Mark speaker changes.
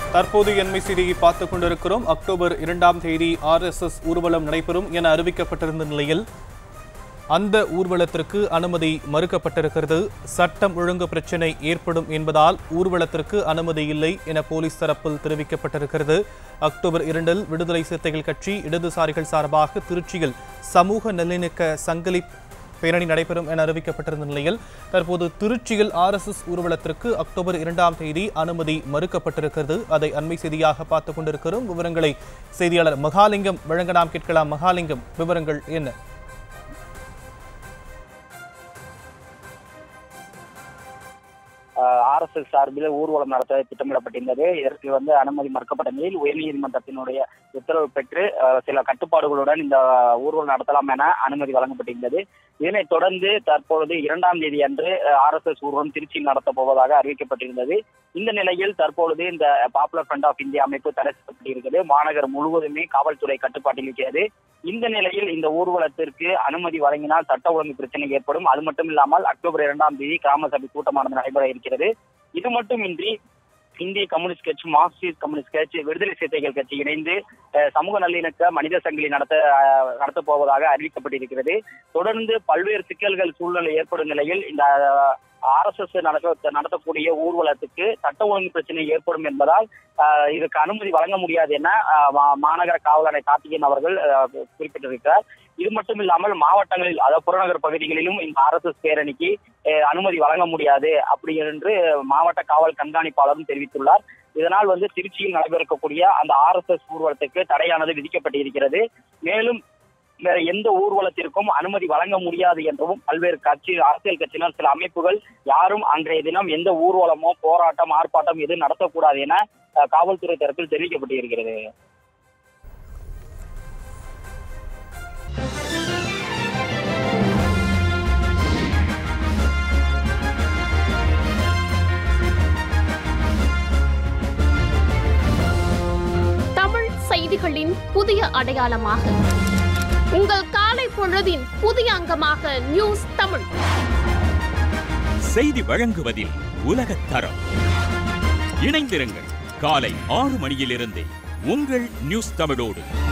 Speaker 1: தற்போது என்மை செய்தியை பார்த்துக் கொண்டிருக்கிறோம் அக்டோபர் இரண்டாம் தேதி ஆர்எஸ்எஸ் ஊர்வலம் நடைபெறும் என அறிவிக்கப்பட்டிருந்த நிலையில் அந்த ஊர்வலத்திற்கு அனுமதி மறுக்கப்பட்டிருக்கிறது சட்டம் ஒழுங்கு பிரச்சினை ஏற்படும் என்பதால் ஊர்வலத்திற்கு அனுமதி இல்லை என போலீஸ் தரப்பில் தெரிவிக்கப்பட்டிருக்கிறது அக்டோபர் இரண்டில் விடுதலை சிறுத்தைகள் கட்சி இடதுசாரிகள் சார்பாக திருச்சியில் சமூக நல்லிணக்க சங்கிலி பேரணி நடைபெறும் என அறிவிக்கப்பட்டிருந்த நிலையில் தற்போது திருச்சியில் ஆர்எஸ்எஸ் ஊர்வலத்திற்கு அக்டோபர் இரண்டாம் தேதி அனுமதி மறுக்கப்பட்டிருக்கிறது அதை அண்மை செய்தியாக பார்த்துக் கொண்டிருக்கிறோம் விவரங்களை செய்தியாளர் மகாலிங்கம் வழங்க நாம் கேட்கலாம் மகாலிங்கம் விவரங்கள் என்ன
Speaker 2: ஆர்எஸ்எஸ் சார்பில் ஊர்வலம் நடத்த திட்டமிடப்பட்டிருந்தது இதற்கு வந்து அனுமதி மறுக்கப்பட்ட நிலையில் உயர்நீதிமன்றத்தினுடைய உத்தரவு பெற்று அஹ், சில கட்டுப்பாடுகளுடன் இந்த ஊர்வலம் நடத்தலாம் என அனுமதி வழங்கப்பட்டிருந்தது இதனைத் தொடர்ந்து தற்பொழுது இரண்டாம் தேதி அன்று ஆர்எஸ்எஸ் ஊர்வலம் திருச்சியில் நடத்தப் போவதாக அறிவிக்கப்பட்டிருந்தது இந்த நிலையில் தற்பொழுது இந்த பாப்புலர் ஃப்ரண்ட் ஆஃப் இந்தியா அமைப்பு தடை செய்யப்பட்டிருக்கிறது மாநகர் முழுவதுமே காவல்துறை கட்டுப்பாட்டில் இருக்கிறது இந்த நிலையில் இந்த ஊர்வலத்திற்கு அனுமதி வழங்கினால் சட்ட ஒழுங்கு பிரச்சனை ஏற்படும் அது மட்டும் இல்லாமல் அக்டோபர் இரண்டாம் தேதி கிராம சபை கூட்டமானது நடைபெற இருக்கிறது இது மட்டுமின்றி இந்திய கம்யூனிஸ்ட் கட்சி மார்க்சிஸ்ட் கம்யூனிஸ்ட் கட்சி விடுதலை சிறுத்தைகள் கட்சி இணைந்து அஹ், சமூக நல்லிணக்க மனித சங்கிலி நடத்த அஹ், நடத்தப் போவதாக அறிவிக்கப்பட்டிருக்கிறது தொடர்ந்து பல்வேறு சிக்கல்கள் சூழ்நிலை ஏற்படும் நிலையில் இந்த ஆர்எஸ்எஸ் நடத்த நடத்தக்கூடிய ஊர்வலத்துக்கு சட்ட ஒழுங்கு பிரச்சனை ஏற்படும் என்பதால் அஹ், இதற்கு அனுமதி வழங்க முடியாது என அஹ், மா- மாநகர காவல் ஆணையர் கார்த்திகேயன் அவர்கள் அஹ், குறிப்பிட்டிருக்கிறார் இது மட்டும் இல்லாமல் மாவட்டங்களில் அதாவது புறநகர் பகுதிகளிலும் இந்த ஆர்எஸ்எஸ் பேரணிக்கு அஹ், அனுமதி வழங்க முடியாது அப்படி என்று மாவட்ட காவல் கண்காணிப்பாளரும் தெரிவித்துள்ளார் இதனால் வந்து திருச்சியில் நடைபெறக்கூடிய அந்த ஆர்எஸ்எஸ் ஊர்வலத்துக்கு தடையானது விதிக்கப்பட்டிருக்கிறது மேலும் வேற எந்த ஊர்வலத்திற்கும் அனுமதி வழங்க முடியாது என்றும் பல்வேறு கட்சி அரசியல் கட்சியினர் சில அமைப்புகள் யாரும் அன்றைய தினம் எந்த ஊர்வலமோ போராட்டம் ஆர்ப்பாட்டம் எதுவும் நடத்தக்கூடாது என அஹ், காவல்துறை தரப்பில் தெரிவிக்கப்பட்டிருக்கிறது
Speaker 3: தமிழ் செய்திகளின் புதிய அடையாளமாக உங்கள் காலை பொழுதின் புதிய அங்கமாக நியூஸ் தமிழ்
Speaker 4: செய்தி வழங்குவதில் உலகத் தரம் இணைந்திருங்கள் காலை ஆறு மணியிலிருந்தே உங்கள் நியூஸ் தமிழோடு